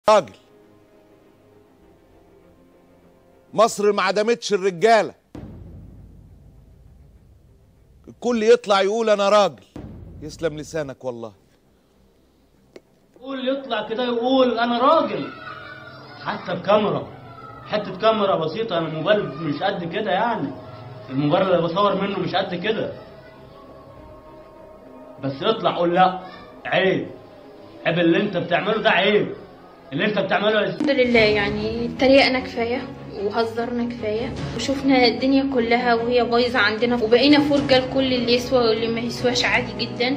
راجل مصر ما عدمتش الرجاله الكل يطلع يقول انا راجل يسلم لسانك والله يقول يطلع كده يقول انا راجل حتى بكاميرا حته كاميرا بسيطه انا الموبايل مش قد كده يعني الموبايل اللي بصور منه مش قد كده بس يطلع قول لا عيب عيب اللي انت بتعمله ده عيب اللي انت بتعمله يا الحمد لله يعني تريقنا كفايه وهزرنا كفايه وشفنا الدنيا كلها وهي بايظه عندنا وبقينا فرجه لكل اللي يسوى واللي ما يسواش عادي جدا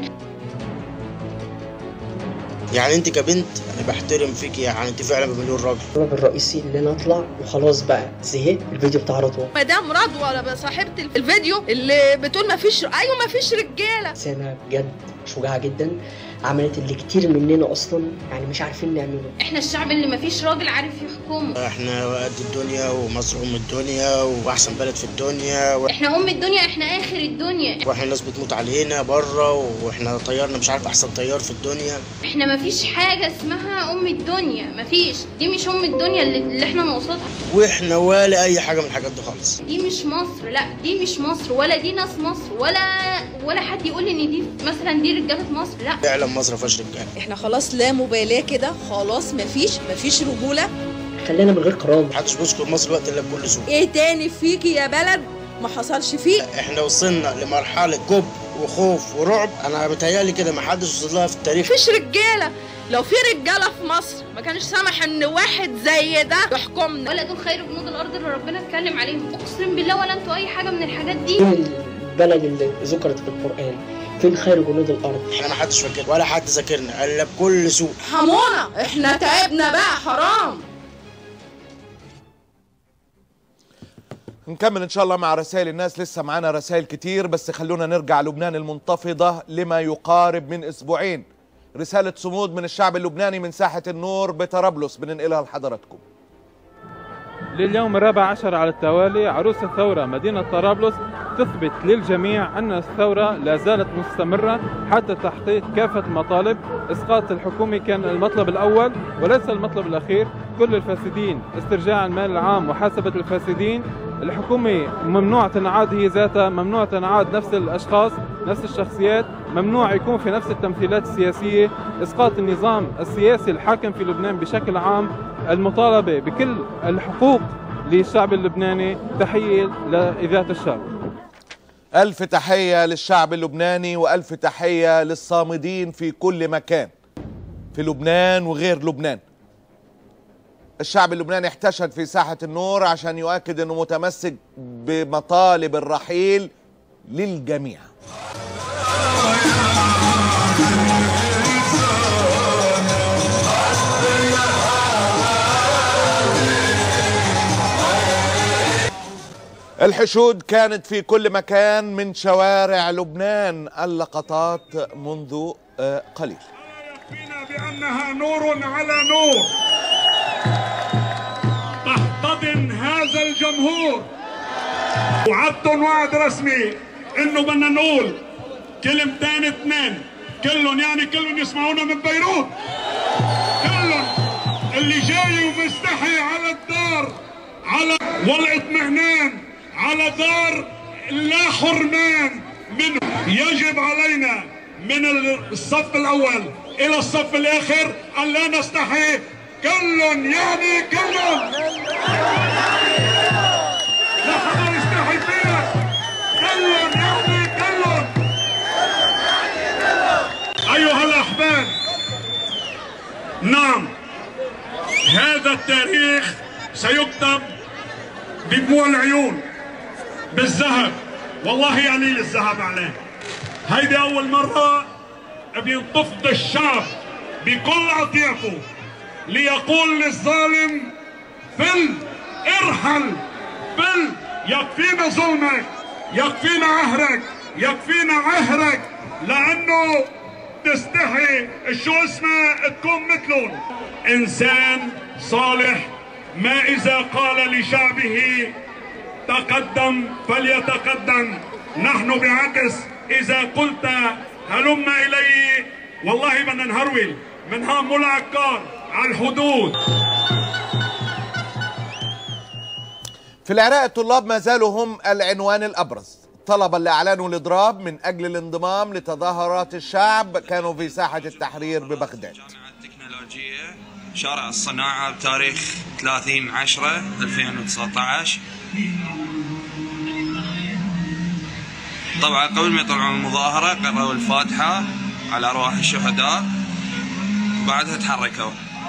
يعني انت كبنت انا بحترم فيك يعني انت فعلا بمليون راجل السبب الرئيسي ان انا اطلع وخلاص بقى زهقت الفيديو بتاع رضوى مدام رضوى صاحبة الفيديو اللي بتقول ما فيش ايوه ما فيش رجاله سنة بجد شجاعة جدا عملت اللي كتير مننا اصلا يعني مش عارفين نعمله احنا الشعب اللي ما فيش راجل عارف يحكمه احنا قد الدنيا ومصر ام الدنيا واحسن بلد في الدنيا و... احنا ام الدنيا احنا اخر الدنيا واحنا الناس بتموت علينا بره واحنا طيارنا مش عارف احسن طيار في الدنيا احنا ما فيش حاجه اسمها ام الدنيا ما فيش دي مش ام الدنيا اللي, اللي احنا نقصدها واحنا ولا اي حاجه من الحاجات دي خالص دي مش مصر لا دي مش مصر ولا دي ناس مصر ولا ولا حد يقول ان دي مثلا دي رجاله مصر لا فعلا مصر ما فيهاش رجاله احنا خلاص لا مبالاه كده خلاص ما فيش ما فيش رجوله خلينا من غير كرامة محدش بيذكر مصر الوقت الا بكل سوء ايه تاني فيكي يا بلد ما حصلش فيه احنا وصلنا لمرحله جب وخوف ورعب انا متهيألي كده ما حدش وصل لها في التاريخ مفيش رجاله لو في رجاله في مصر ما كانش سامح ان واحد زي ده يحكمنا ولا دول خير جنود الارض اللي ربنا اتكلم عليهم اقسم بالله ولا انتوا اي حاجه من الحاجات دي فين البلد اللي ذكرت في القرآن فين خير جنود الارض احنا ما حدش فاكر ولا حد ذاكرنا الا بكل سوء حمونا احنا تعبنا بقى حرام نكمل ان شاء الله مع رسائل الناس لسه معانا رسائل كتير بس خلونا نرجع لبنان المنتفضة لما يقارب من اسبوعين رسالة صمود من الشعب اللبناني من ساحة النور بطرابلس بننقلها لحضراتكم لليوم الرابع عشر على التوالي عروس الثورة مدينة طرابلس تثبت للجميع أن الثورة لا زالت مستمرة حتى تحقيق كافة المطالب إسقاط الحكومة كان المطلب الأول وليس المطلب الأخير كل الفاسدين استرجاع المال العام محاسبة الفاسدين الحكومة ممنوع تنعاد هي ذاتها ممنوع تنعاد نفس الأشخاص نفس الشخصيات ممنوع يكون في نفس التمثيلات السياسية إسقاط النظام السياسي الحاكم في لبنان بشكل عام المطالبة بكل الحقوق للشعب اللبناني تحية لإذاعة الشعب ألف تحية للشعب اللبناني وألف تحية للصامدين في كل مكان في لبنان وغير لبنان الشعب اللبناني احتشد في ساحة النور عشان يؤكد أنه متمسك بمطالب الرحيل للجميع الحشود كانت في كل مكان من شوارع لبنان اللقطات منذ آه، قليل يكفينا بأنها نور على نور تحتضن هذا الجمهور وعدتم وعد رسمي انه بدنا نقول كلمتين اثنين كلهم يعني كلهم يسمعونا من بيروت كلهم اللي جاي ومستحي على الدار على والاطمئنان على دار لا حرمان منه يجب علينا من الصف الاول الى الصف الاخر ان لا نستحي كل يعني كل لا حدا يستحي فينا كل يعني كل ايها الاحباب نعم هذا التاريخ سيكتب بدموع العيون بالذهب والله قليل الذهب عليه هيدي أول مرة بينتفض الشعب بكل أطيافه ليقول للظالم فل ارحل فل يكفينا ظلمك يكفينا عهرك يكفينا عهرك لأنه تستحي شو اسمه تكون مثلهم إنسان صالح ما إذا قال لشعبه تقدم فليتقدم نحن بعكس إذا قلت هلم إلي والله بدنا نهرول من ها ملا عكار على الحدود في العراق الطلاب ما زالوا هم العنوان الابرز الطلبه اللي اعلنوا الاضراب من اجل الانضمام لتظاهرات الشعب كانوا في ساحه التحرير ببغداد الجامعة التكنولوجية شارع الصناعة بتاريخ 30 10 2019 طبعا قبل ما يطلعون المظاهرة قرأوا الفاتحة على أرواح الشهداء وبعدها تحركوا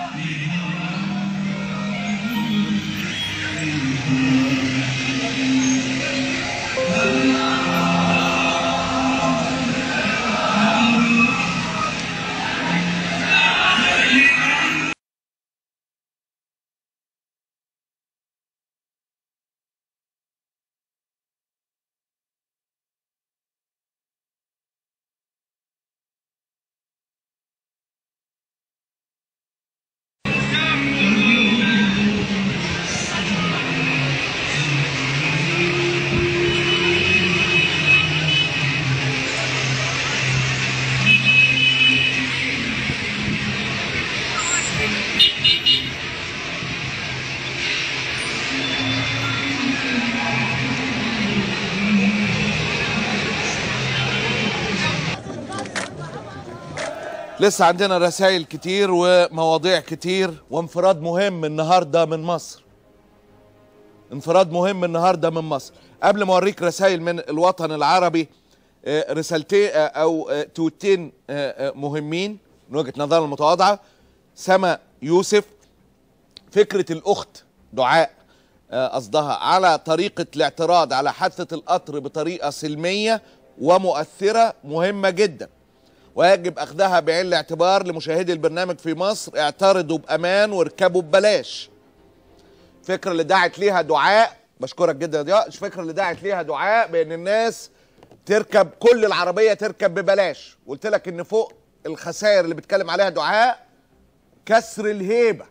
لسه عندنا رسائل كتير ومواضيع كتير وانفراد مهم النهارده من مصر انفراد مهم النهارده من مصر قبل ما اوريك رسائل من الوطن العربي آه، رسالتين آه، او آه، تويتين آه، آه، مهمين من وجهه نظرنا المتواضعه سما يوسف فكره الاخت دعاء آه، قصدها على طريقه الاعتراض على حادثه القطر بطريقه سلميه ومؤثره مهمه جدا ويجب اخذها بعين الاعتبار لمشاهدي البرنامج في مصر اعترضوا بامان واركبوا ببلاش الفكره اللي دعت ليها دعاء بشكرك جدا يا ضياء الفكره اللي دعت ليها دعاء بان الناس تركب كل العربيه تركب ببلاش قلت لك ان فوق الخسائر اللي بيتكلم عليها دعاء كسر الهيبه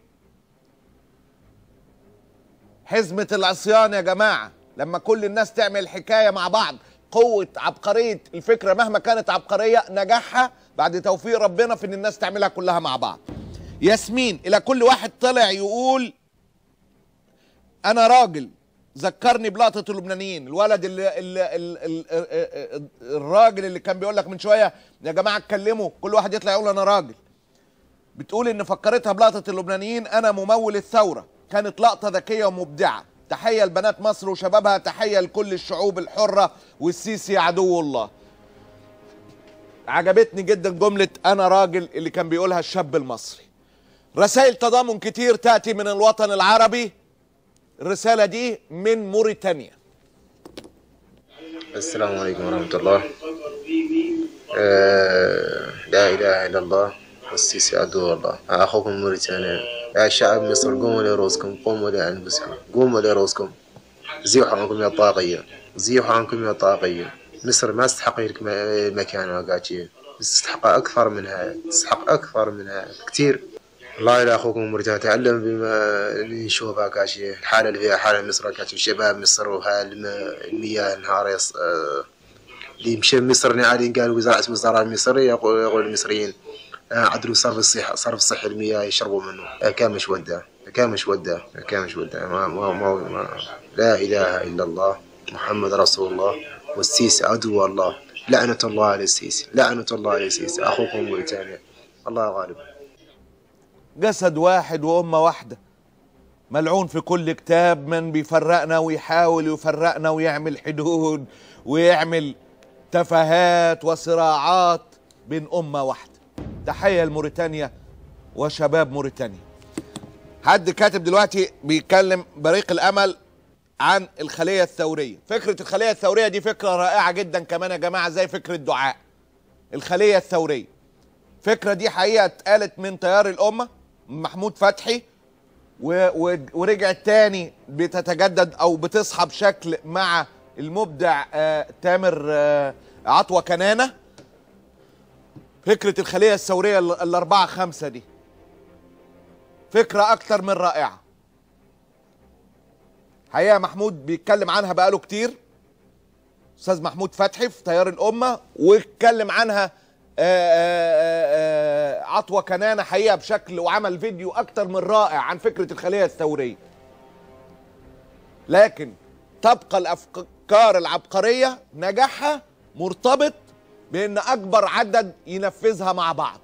حزمه العصيان يا جماعه لما كل الناس تعمل حكايه مع بعض قوه عبقريه الفكره مهما كانت عبقريه نجاحها بعد توفيق ربنا في ان الناس تعملها كلها مع بعض ياسمين الى كل واحد طلع يقول انا راجل ذكرني بلقطه اللبنانيين الولد اللي, اللي, اللي الراجل اللي كان بيقول لك من شويه يا جماعه اتكلموا كل واحد يطلع يقول انا راجل بتقول ان فكرتها بلقطه اللبنانيين انا ممول الثوره كانت لقطه ذكيه ومبدعه تحيه لبنات مصر وشبابها تحيه لكل الشعوب الحره والسيسي عدو الله عجبتني جدا جمله انا راجل اللي كان بيقولها الشاب المصري رسائل تضامن كتير تاتي من الوطن العربي الرساله دي من موريتانيا السلام عليكم ورحمة الله آه لا إله إلا الله والسيسي عدو الله أخوكم من موريتانيا يا شعب مصر قوموا لروسكم قوموا لأنفسكم قوموا لروسكم زيحوا عنكم يا طاغية زيحوا عنكم يا طاغية مصر ما تستحق لك م- مكانها قاعد فيه تستحق أكثر منها تستحق أكثر منها كتير الله إلى أخوكم من موريتانيا تعلم بما اللي نشوفها كاشي الحالة اللي فيها حالة مصر كاشي شباب مصر وهالمياه نهار يص... آه، اللي مشى مصر عادي قالوا وزارة اسم الزراعة المصري يقول يقول المصريين آه، عدلوا صرف الصحة صرف صحي المياه يشربوا منه آه، كان مش وده كان مش وده كان مش وده ما ما ما ما لا إله إلا الله محمد رسول الله والسيسي عدو الله لعنة الله على السيسي لعنة الله على السيسي أخوكم موريتانيا الله غالب جسد واحد وأمة واحدة ملعون في كل كتاب من بيفرقنا ويحاول يفرقنا ويعمل حدود ويعمل تفاهات وصراعات بين أمة واحدة تحية لموريتانيا وشباب موريتانيا حد كاتب دلوقتي بيتكلم بريق الأمل عن الخلية الثورية فكرة الخلية الثورية دي فكرة رائعة جدا كمان يا جماعة زي فكرة دعاء الخلية الثورية فكرة دي حقيقة اتقالت من تيار الأمة محمود فتحي و... و... ورجعت تاني بتتجدد أو بتصحى بشكل مع المبدع آه تامر آه عطوة كنانة فكرة الخلية الثورية ال- الأربعة خمسة دي فكرة أكتر من رائعة حقيقة محمود بيتكلم عنها بقاله كتير أستاذ محمود فتحي في تيار الأمة واتكلم عنها آه، آه، آه، عطوة كنانة حقيقة بشكل وعمل فيديو أكتر من رائع عن فكرة الخلية الثورية لكن تبقى الأفكار العبقرية نجاحها مرتبط بأن أكبر عدد ينفذها مع بعض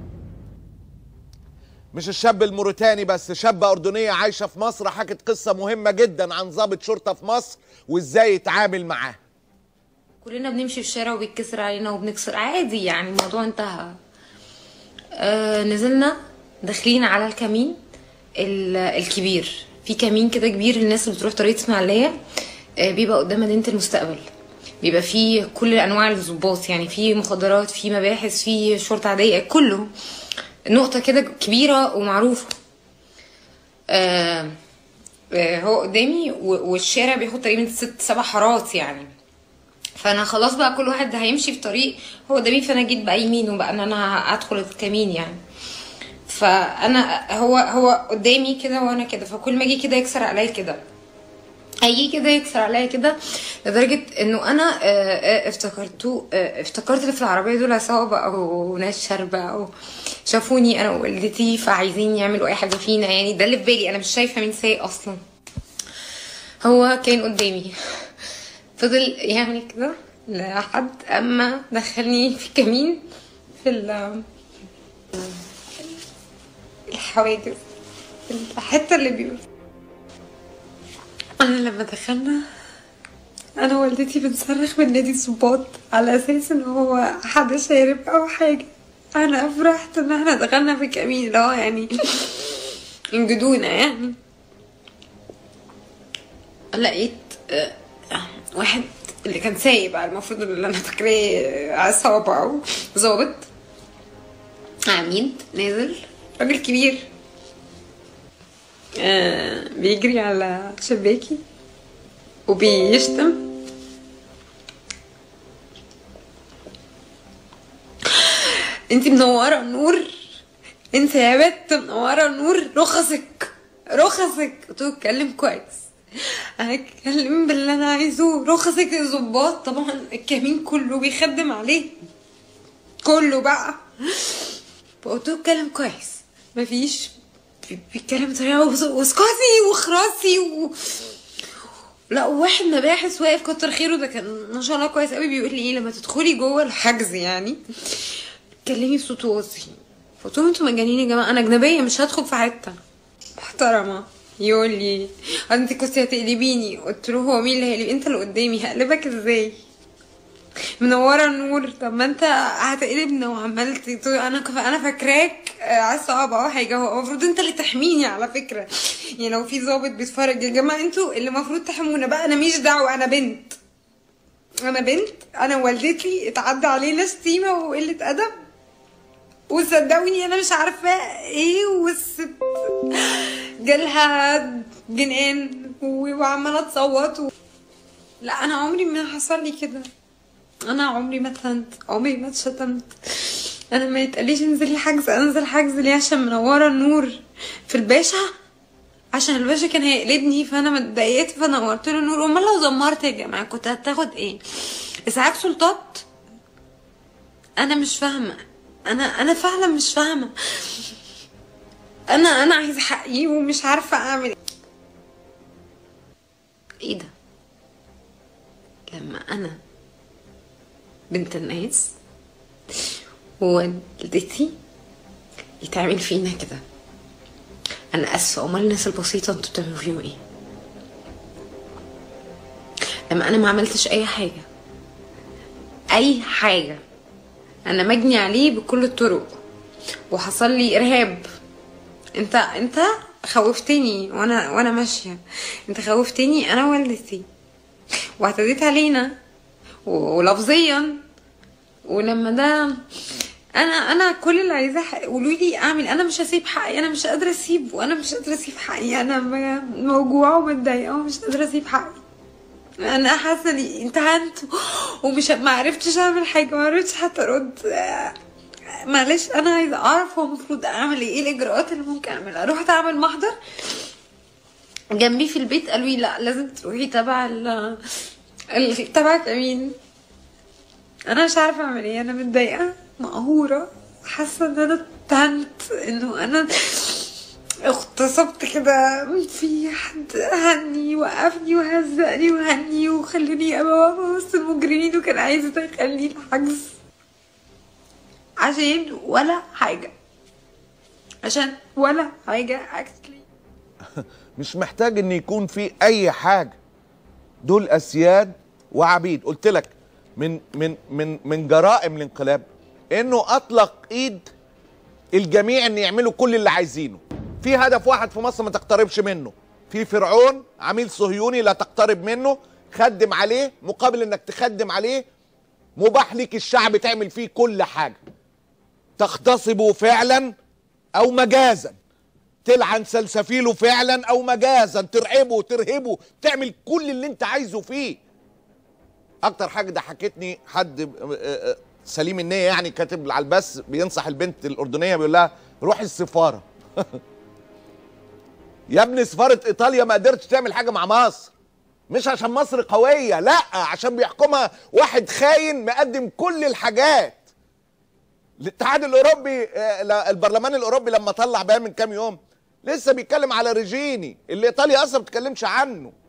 مش الشاب الموريتاني بس شابة أردنية عايشة في مصر حكت قصة مهمة جدا عن ضابط شرطة في مصر وإزاي يتعامل معاه كلنا بنمشي في الشارع وبيتكسر علينا وبنكسر عادي يعني الموضوع انتهى آه نزلنا داخلين على الكمين ال- الكبير في كمين كده كبير للناس اللي بتروح طريق اسماعيليه آه بيبقى قدام مدينه المستقبل بيبقى فيه كل انواع الضباط يعني في مخدرات في مباحث في شرطه عاديه كله نقطه كده كبيره ومعروفه آه آه هو قدامي و- والشارع بياخد تقريبا ست سبع حارات يعني فانا خلاص بقى كل واحد هيمشي في طريق هو قدامي فانا جيت بقى يمين وبقى ان انا ادخل الكمين يعني فانا هو هو قدامي كده وانا كده فكل ما اجي كده يكسر عليا كده هيجي كده يكسر عليا كده لدرجة انه انا آه، آه، افتكرته آه، افتكرت اللي في العربية دول عصابة او ناس شاربة او شافوني انا ووالدتي فعايزين يعملوا اي حاجة فينا يعني ده اللي في بالي انا مش شايفة مين سايق اصلا هو كان قدامي فضل يعمل كده لحد اما دخلني في كمين في ال الحواجز في الحته اللي بيقول انا لما دخلنا انا ووالدتي بنصرخ من نادي الظباط على اساس ان هو حد شارب او حاجه انا فرحت ان احنا دخلنا في كمين اللي هو يعني انجدونا يعني لقيت آه، واحد اللي كان سايق بقى المفروض اللي انا فاكراه عصابه او ظابط عميد نازل راجل كبير آه بيجري على شباكي وبيشتم انت منوره نور انت يا بت منوره نور رخصك رخصك قلت له اتكلم كويس هتكلم باللي انا عايزه رخصك الظباط طبعا الكمين كله بيخدم عليه كله بقى فقلت له اتكلم كويس مفيش بي- بيتكلم بطريقه وس- واسكتي واخرسي و... لا واحد مباحث واقف كتر خيره ده كان ما شاء الله كويس قوي بيقول لي ايه لما تدخلي جوه الحجز يعني اتكلمي بصوت واطي قلت لهم انتوا مجانين يا جماعه انا اجنبيه مش هدخل في حته محترمه يقول لي انت كنت هتقلبيني قلت له هو مين اللي هيقلب انت اللي قدامي هقلبك ازاي منوره النور طب ما انت هتقلبنا وعمال تقول انا كف... انا فاكراك آه، عصابه او حاجه هو المفروض انت اللي تحميني على فكره يعني لو في ضابط بيتفرج يا جماعه انتوا اللي المفروض تحمونا بقى انا ماليش دعوه انا بنت انا بنت انا والدتي اتعدى علينا شتيمه وقله ادب وصدقوني انا مش عارفه ايه والست جالها جنان و- وعماله تصوت و... لا انا عمري ما حصل لي كده انا عمري ما اتهنت عمري ما اتشتمت انا ما يتقاليش انزلي حجز انزل حجز ليه عشان منوره النور في الباشا عشان الباشا كان هيقلبني فانا اتضايقت فنورت له النور امال لو زمرت يا جماعه كنت هتاخد ايه اسعاف سلطات انا مش فاهمه انا انا فعلا مش فاهمه انا انا عايزه حقي ومش عارفه اعمل ايه ده لما انا بنت الناس ووالدتي يتعمل فينا كده انا اسفه امال الناس البسيطه انتوا بتعملوا فيهم ايه لما انا ما عملتش اي حاجه اي حاجه انا مجني عليه بكل الطرق وحصل لي ارهاب انت انت خوفتني وانا وانا ماشيه انت خوفتني انا والدتي واعتديت علينا و- ولفظيا ولما ده انا انا كل اللي عايزاه حق- قولوا لي اعمل انا مش هسيب حقي انا مش قادره اسيب وانا مش قادره اسيب حقي انا م- موجوعه ومتضايقه ومش قادره اسيب حقي انا حاسه اني انتهنت ومش ما عرفتش اعمل حاجه ما عرفتش حتى ارد آه، معلش انا عايزه اعرف هو المفروض اعمل ايه ايه الاجراءات اللي ممكن اعملها رحت اعمل محضر جنبي في البيت قالوا لي لا لازم تروحي تبع ال ال- تبع كمين انا مش عارفه اعمل ايه انا متضايقه مقهوره حاسه ان انا اتهمت انه انا اغتصبت كده في حد هني وقفني وهزقني وهني وخلاني ابقى واقفة وسط المجرمين وكان عايز يدخلني الحجز عشان ولا حاجة عشان ولا حاجة اكشلي مش محتاج ان يكون في اي حاجه دول اسياد وعبيد قلت لك من من من من جرائم الانقلاب انه اطلق ايد الجميع ان يعملوا كل اللي عايزينه في هدف واحد في مصر ما تقتربش منه في فرعون عميل صهيوني لا تقترب منه خدم عليه مقابل انك تخدم عليه مباح ليك الشعب تعمل فيه كل حاجه تغتصبه فعلا او مجازا تلعن سلسفيله فعلا او مجازا ترعبه ترهبه تعمل كل اللي انت عايزه فيه اكتر حاجه ضحكتني حد آه، آه، سليم النيه يعني كاتب على البث بينصح البنت الاردنيه بيقول لها روحي السفاره يا ابني سفاره ايطاليا ما قدرتش تعمل حاجه مع مصر مش عشان مصر قويه لا عشان بيحكمها واحد خاين مقدم كل الحاجات الاتحاد الاوروبي آه، لا، البرلمان الاوروبي لما طلع بيان من كام يوم لسه بيتكلم على ريجيني اللي ايطاليا اصلا ما بتتكلمش عنه